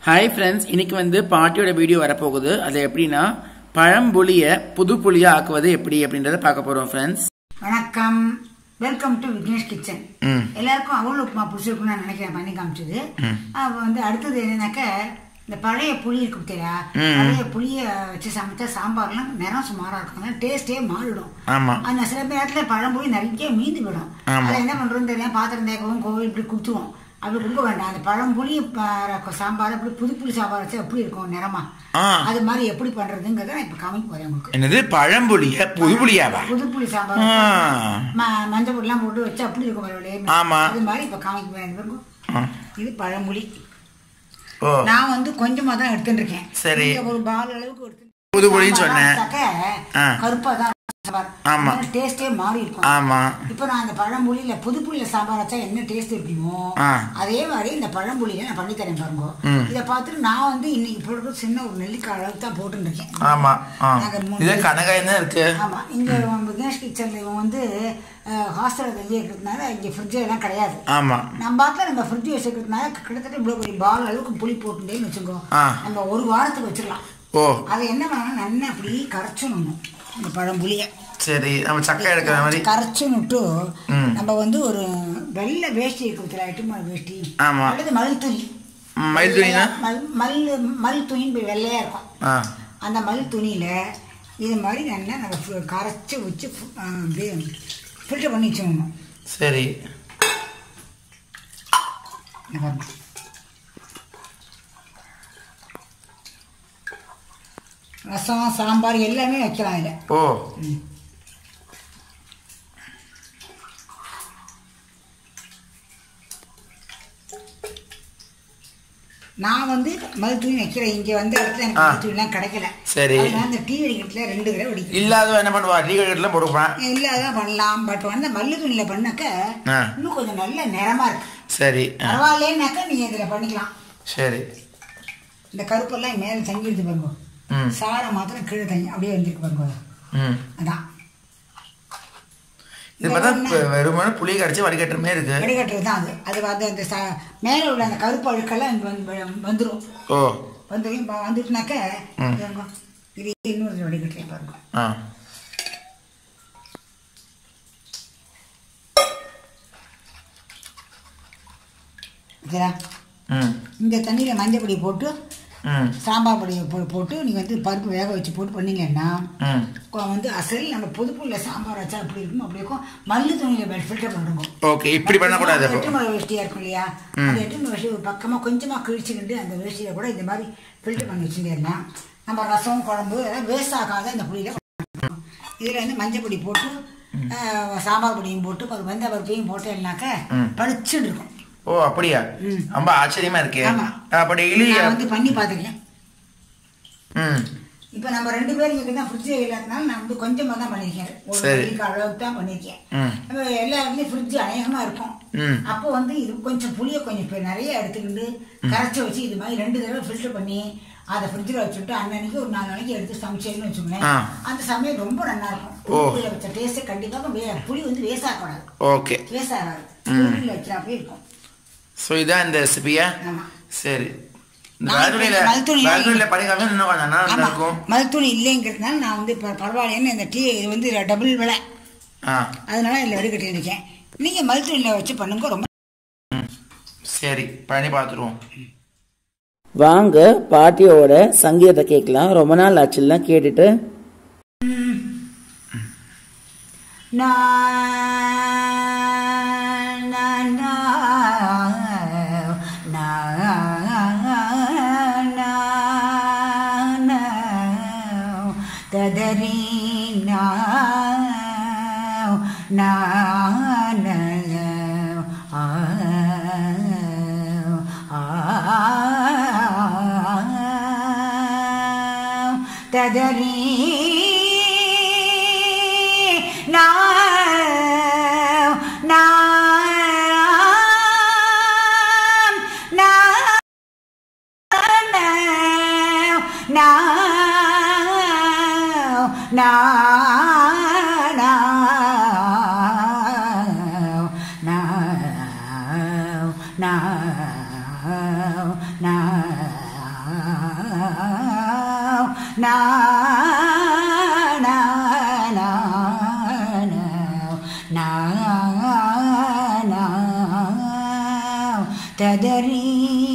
Hi friends இன்னைக்கு வந்து பாட்டியோட வீடியோ வரப்போகுது அது எப்படின்னா பழம்புளியை புது புளியா ஆக்குவது எப்படி அப்படின்றத பார்க்க போறோம் ஃப்ரெண்ட்ஸ் வணக்கம் வெல்கம் டு விக்னேஷ் கிச்சன் ம் எல்லாருக்கும் அவள் உப்புமா பிடிச்சிருக்கும்னு நான் நினைக்கிறேன் பண்ணி காமிச்சது அப்ப வந்து அடுத்தது என்னன்னாக்க இந்த பழைய புளி இருக்கு பார்த்தீங்களா பழைய புளிய வச்சு சமைச்சா சாம்பார்லாம் நிறம் சுமாரா இருக்கும் டேஸ்டே மாறிடும் ஆமா அந்த சில நேரத்துல பழம்புளி நிறைய மீந்து விடும் ஆமா. அதை என்ன பண்றோம் தெரியல பாத்திரம் தேக்கவும் கோவில் இப்படி குத்துவோம் அப்படி கொடுக்க வேண்டாம் அந்த பழம்புளி ப- சாம்பார் அப்படி புது புளி சாம்பார் வச்சா எப்படி இருக்கும் நிறமா ஆ அது மாதிரி எப்படி பண்றதுங்கிறத நான் இப்ப காமிக்க போறேன் உங்களுக்கு என்னது பழம்புளிய புது புளியாவா புது புளி சாம்பார் ஆ. ம- மஞ்சள் பொடிலாம் போட்டு வச்சு அப்படி இருக்கும் பரவாயில்லையே. ஆமா. அது மாதிரி இப்ப காமிக்க வேண்டியது ஆ. இது பழமொழி ஓ நான் வந்து கொஞ்சமா தான் எடுத்துட்டு இருக்கேன் சரி. நீங்க ஒரு பால் அளவுக்கு எடுத்து புது புளின்னு சொன்னேன். ஆ. கருப்பா தான் ஆமா. டேஸ்டே மாறி இருக்கும் ஆமா இப்போ நான் அந்த பழமொழியில புது புளியில சாம்பார் வச்சா என்ன டேஸ்ட் இருக்குமோ ஆ. அதே மாதிரி இந்த பழமொழியில நான் பண்ணி தரேன் பாருங்க ம். இதை பார்த்துட்டு நான் வந்து இன்னைக்கு போடுறது சின்ன ஒரு நெல்லிக்காய் அளவுக்கு தான் போட்டுட்டு இருக்கேன் ஆமா ஆ நாங்க மூணு இது பேர். கனகாயம் தான் இருக்கு ஆமா இங்க விக்னேஷ் கிச்சன்ல இவன் வந்து ஹாஸ்டலில் தங்கி இருக்கிறதுனால இங்க ஃப்ரிட்ஜ் எல்லாம் கிடையாது ஆமா நம்ம பார்த்துல நம்ம ஃப்ரிட்ஜ் வச்சுக்கிறதுனால கிட்டத்தட்ட இவ்வளோ பெரிய பால் அளவுக்கு புளி போட்டுட்டேன்னு வச்சுக்கோ ஆ. நம்ம ஒரு வாரத்துக்கு வச்சிடலாம் ஓ அதை என்ன பண்ணணும் நல்லா அப்படி கரைச்சணும் இந்த பழம்புளியை சரி நம்ம சக்கை எடுக்கிற மாதிரி கரைச்சுன்னுட்டு ம். நம்ம வந்து ஒரு வெள்ளை வேஷ்டி இருக்கிறதுல எட்டுமா வேஷ்டி ஆமா. அல்லது மல் துணி ம், மயில் துணினா மல் மல் மல் துணி வெள்ளையா இருக்கும் ஆ அந்த மல் துணியில் இது மாதிரி நல்லா நம்ம ஃபு- கரைச்சி வச்சு ஃபு- ஆ, அப்படியே ஃபில்டர் பண்ணி வச்சுக்கணும் சரி இங்க பாருங்க. ரசம் சாம்பார் எல்லாமே வைக்கலாம் இதில் ஓ நான் வந்து மல் துணி வைக்கிறேன் இங்கே வந்த இடத்துல எனக்கு ஆ. மல் துணிலாம் கிடைக்கல சரி. அதனால அந்த டீ வடிகட்டில் ரெண்டு தடவை வடிக்கிறேன் இல்லாதவன் என்ன பண்ணுவா டீ கடையில் போட்டுப்பான் இல்லை அதான் பண்ணலாம் பட் வந்து மல்லு துணியில் பண்ணாக்க ஆ. இன்னும் கொஞ்சம் நல்ல நிறமா இருக்கு சரி ஆ பரவாயில்லைன்னாக்கா நீங்கள் இதில் பண்ணிக்கலாம் சரி இந்த கருப்பெல்லாம் மேலே தங்கிடுது பாருங்க ம் சாரை மாத்திரம் கீழே தங்கி அப்படியே வந்துருக்கு பாருங்க ம் அதான் இது பார்த்தா இப்ப வெறுமனே புளி கரைச்சி வடிகட்டுற மாதிரி இருக்கு வடிகட்டுறது தான் அது அது வந்து அந்த சா மேலே உள்ள அந்த கருப்பு அழுக்கெல்லாம் இங்கே வந்து வந்துடும் ஓ வந்துடும் இப்போ வந்துட்டுனாக்க ம். இது பாருங்க. இது இன்னொரு வடிகட்டுறேன் பாருங்க ஆ சரியா ம் இந்த தண்ணியில் மஞ்சள் பொடி போட்டு ம் சாம்பார் பொடியை போ போட்டு நீங்கள் வந்து பருப்பு வேக வச்சு போட்டு பண்ணீங்கன்னா ம் கொ- வந்து அசல் நம்ம புதுப்புள்ள சாம்பார் வச்சா அப்படி இருக்கும் அப்படி இருக்கும் மல்லு துணியில் ஃபில்டர் பண்ணுறோம் ஓகே இப்படி பண்ணக்கூடாது அப்போ எட்டு மலை வேஷ்டியா இருக்கும் இல்லையா அந்த எட்டு மலை வேஷ்டி ஒரு பக்கமாக கொஞ்சமாக கிழிச்சுக்கிட்டு அந்த வேஷ்டியில கூட இந்த மாதிரி ஃபில்டர் பண்ணி வச்சுட்டேன்னா நம்ம ரசம் குழம்பு எல்லாம் வேஸ்ட் ஆகாத இந்த புளியில இதில் வந்து மஞ்சள் பொடி போட்டு ஆஹ், சாம்பார் பொடியும் போட்டு ஒரு வெந்த பருப்பையும் போட்டேன்னாக்க ம். பளிச்சுன்னு இருக்கும் ஓ அப்படியா ம். ரொம்ப ஆச்சரியமா இருக்கே ஆமா. அப்ப டெய்லி நான் வந்து பண்ணி பார்த்துருக்கேன் ம் இப்போ நம்ம ரெண்டு பேரும் இங்கே தான் ஃப்ரிட்ஜ் இல்லாதனால நான் வந்து கொஞ்சமாக தான் பண்ணியிருக்கேன் ஒரு சரி. மணிக்கு அளவுக்கு தான் பண்ணியிருக்கேன் ம் நம்ம எல்லா இடத்துலையும் ஃப்ரிட்ஜ் அநேகமாக இருக்கும் ம் அப்போ வந்து இது கொஞ்சம் புளியை கொஞ்சம் இப்போ நிறைய எடுத்துக்கிட்டு கரைச்சி வச்சு இது மாதிரி ரெண்டு தடவை ஃபில்டர் பண்ணி அதை ஃப்ரிட்ஜில் வச்சுட்டு அன்னன்னைக்கு ஒரு நாலு நாளைக்கு எடுத்து சமைச்சேன்னு வச்சுக்கோங்களேன் ஆ. அந்த சமையல் ரொம்ப நல்லா இருக்கும் ஓ. புளியில் வச்ச டேஸ்ட்டே கண்டிப்பாக வே- புளி வந்து வேஸ்ட் ஆகக்கூடாது ஓகே வேஸ்ட் ஆகாது புளியில் வைக்கிறாப்பே இருக்கும் ஸோ இதான் இந்த ரெசிபியா ஆமாம் சரி இந்த நான் வேல்துணியில இப்ப மல்துணியில- வேல்துணியில படிக்காம இன்னும் கொஞ்சம் நல்லா ஆமாம் இருக்கும் மருத்துவம் இல்லைங்கிறதுனால நான் வந்து இப்போ பரவாயில்லன்னு இந்த டீ இது வந்து டபுள் விலை ஆ அதனால இதில் வடிகட்டி இருக்கேன் நீங்கள் மருத்துவனில் வச்சு பண்ணுங்க ரொம்ப சரி பண்ணி பார்த்துருவோம் வாங்க பாட்டியோட சங்கீதத்தை கேட்கலாம் ரொம்ப நாள் ஆச்சுலாம் கேட்டுட்டு Na na na na na na tadari na na na ah ah tadari now, now, now, now, now, now, now, now, now, ததரீ